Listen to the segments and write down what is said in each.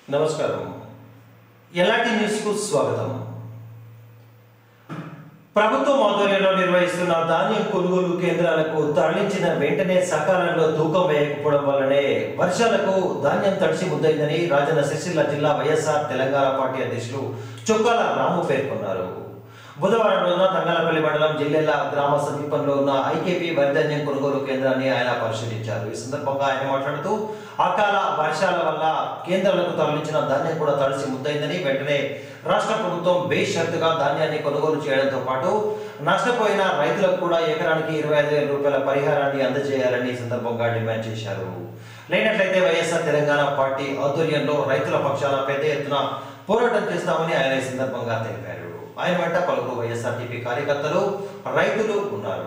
నమస్కారం ఎలాంటి న్యూస్కు స్వాగతం ప్రభుత్వం ఆధ్వర్యంలో నిర్వహిస్తున్న ధాన్యం కొనుగోలు కేంద్రాలకు తరలించిన వెంటనే సకాలంలో తూకం వేయకపోవడం వల్లనే వర్షాలకు ధాన్యం తడిసి ముద్దైందని రాజన్న సిరిసిల్ల జిల్లా వైఎస్ఆర్ తెలంగాణ పార్టీ అధ్యక్షులు చొక్కాల రాము పేర్కొన్నారు బుధవారం రోజున తంగలపల్లి మండలం జిల్లెల గ్రామ సమీపంలో ఉన్న ఐకేపీ వరిధాన్యం కొనుగోలు కేంద్రాన్ని ఆయన పరిశీలించారు ఈ సందర్భంగా ఆయన మాట్లాడుతూ అకాల వర్షాల వల్ల కేంద్రాలకు తరలించిన ధాన్యం కూడా తడిసి ముద్దైందని వెంటనే రాష్ట్ర ప్రభుత్వం బేషరతుగా ధాన్యాన్ని కొనుగోలు చేయడంతో పాటు నష్టపోయిన రైతులకు కూడా ఎకరానికి ఇరవై ఐదు వేల రూపాయల పరిహారాన్ని అందజేయాలని ఈ సందర్భంగా డిమాండ్ చేశారు లేనట్లయితే వైఎస్ఆర్ తెలంగాణ పార్టీ ఆధ్వర్యంలో రైతుల పక్షాన పెద్ద ఎత్తున పోరాటం చేస్తామని ఆయన ఈ సందర్భంగా తెలిపారు ఆయన వెంట పలువురు వైఎస్ఆర్టీపీ కార్యకర్తలు రైతులు ఉన్నారు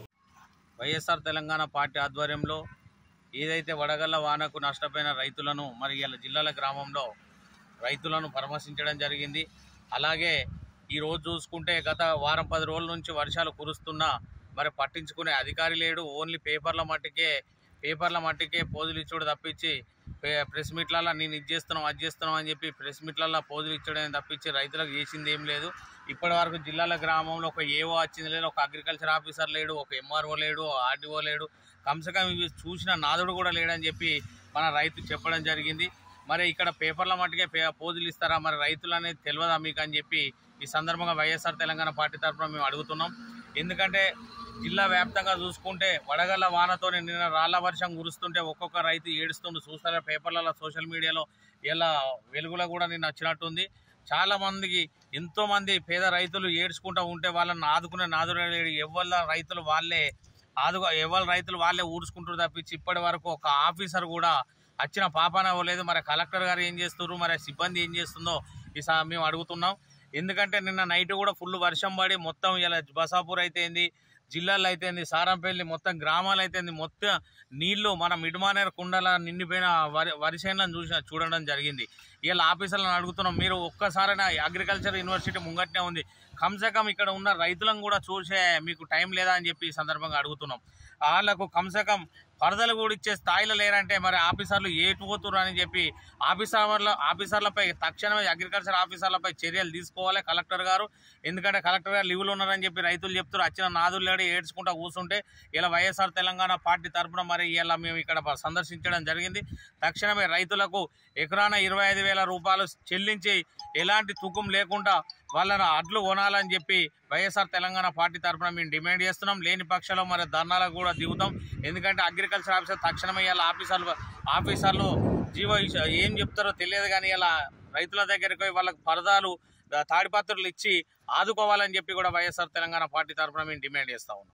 వైఎస్ఆర్ తెలంగాణ పార్టీ ఆధ్వర్యంలో ఏదైతే వడగళ్ల వానకు నష్టపోయిన రైతులను మరి ఇలా జిల్లాల గ్రామంలో రైతులను పరామర్శించడం జరిగింది అలాగే ఈ రోజు చూసుకుంటే గత వారం పది రోజుల నుంచి వర్షాలు కురుస్తున్నా మరి పట్టించుకునే అధికారి లేడు ఓన్లీ పేపర్ల మట్టికే పేపర్ల మట్టికే పోజులు ఇచ్చుడు తప్పించి పే- ప్రెస్ మీట్లలో నేను ఇది చేస్తున్నాం అది చేస్తున్నాం అని చెప్పి ప్రెస్ మీట్లలో పోజులు ఇచ్చడం తప్పించి రైతులకు చేసింది ఏం లేదు ఇప్పటి వరకు జిల్లాల గ్రామంలో ఒక ఏఓ వచ్చింది లేదు ఒక అగ్రికల్చర్ ఆఫీసర్ లేడు ఒక ఎంఆర్ఓ లేడు ఆర్డీఓ లేడు కమ్సకం ఇవి చూసిన నాదుడు కూడా లేడని చెప్పి మన రైతు చెప్పడం జరిగింది మరి ఇక్కడ పేపర్ల మట్టుకే పే పోజులు ఇస్తారా మరి రైతులు అనేది తెలియదా మీకు అని చెప్పి ఈ సందర్భంగా వైఎస్ఆర్ తెలంగాణ పార్టీ తరఫున మేము అడుగుతున్నాం ఎందుకంటే జిల్లా వ్యాప్తంగా చూసుకుంటే వడగళ్ల వానతో నిన్న రాళ్ల వర్షం కురుస్తుంటే ఒక్కొక్క రైతు ఏడుస్తుండు చూస్తారా పేపర్లలో సోషల్ మీడియాలో ఇలా వెలుగులో కూడా నిన్న వచ్చినట్టుంది చాలా మందికి ఎంతో మంది పేద రైతులు ఏడ్చుకుంటూ ఉంటే వాళ్ళని ఆదుకునే నాదుడు లేడు ఎవరి రైతులు వాళ్ళే ఆదుగా ఎవరి రైతులు వాళ్ళే ఊడ్చుకుంటారు తప్పించి ఇప్పటి వరకు ఒక ఆఫీసర్ కూడా వచ్చిన పాపాన లేదు మరి కలెక్టర్ గారు ఏం చేస్తున్నారు మరి సిబ్బంది ఏం చేస్తుందో ఈ సా- మేము అడుగుతున్నాం ఎందుకంటే నిన్న నైట్ కూడా ఫుల్ వర్షం పడి మొత్తం ఇలా బసాపూర్ అయితేంది జిల్లాలో అయితేంది సారంపల్లి మొత్తం గ్రామాలు అయితేంది మొత్తం నీళ్లు మన మిడ్మానేర్ కుండల నిండిపోయిన వరి వరిసేనులను చూసిన చూడడం జరిగింది ఇలా ఆఫీసర్లను అడుగుతున్నాం మీరు ఒక్కసారైనా అగ్రికల్చర్ యూనివర్సిటీ ముంగట్నే ఉంది కమ్సే కమ్ ఇక్కడ ఉన్న రైతులను కూడా చూసే మీకు టైం లేదా అని చెప్పి ఈ సందర్భంగా అడుగుతున్నాం వాళ్ళకు కమ్సే కమ్ వరదలు కూడా ఇచ్చే స్థాయిలో లేరంటే మరి ఆఫీసర్లు ఏటు పోతున్నారు అని చెప్పి ఆఫీసర్ల ఆఫీసర్లపై తక్షణమే అగ్రికల్చర్ ఆఫీసర్లపై చర్యలు తీసుకోవాలి కలెక్టర్ గారు ఎందుకంటే కలెక్టర్ గారు లీవ్లు ఉన్నారని చెప్పి రైతులు చెప్తారు వచ్చిన నాదులు లేడి ఏడ్చుకుంటా కూర్చుంటే ఇలా వైఎస్ఆర్ తెలంగాణ పార్టీ తరఫున మరి ఇలా మేము ఇక్కడ ప- సందర్శించడం జరిగింది తక్షణమే రైతులకు ఎకరాన ఇరవై ఐదు వేల రూపాయలు చెల్లించి ఎలాంటి తూకం లేకుండా వాళ్ళను అడ్లు కొనాలని చెప్పి వైఎస్ఆర్ తెలంగాణ పార్టీ తరఫున మేము డిమాండ్ చేస్తున్నాం లేని పక్షంలో మరి ధర్నాలకు కూడా దిగుతాం ఎందుకంటే అగ్రికల్చర్ ఆఫీసర్ తక్షణమే ఇలా ఆఫీసర్లు ఆఫీసర్లు జీవో ఇష్యూ ఏం చెప్తారో తెలియదు కానీ ఇలా రైతుల దగ్గరికి పోయి వాళ్ళకి పరదాలు తాడిపత్రులు ఇచ్చి ఆదుకోవాలని చెప్పి కూడా వైఎస్ఆర్ తెలంగాణ పార్టీ తరఫున మేము డిమాండ్ చేస్తా ఉన్నాం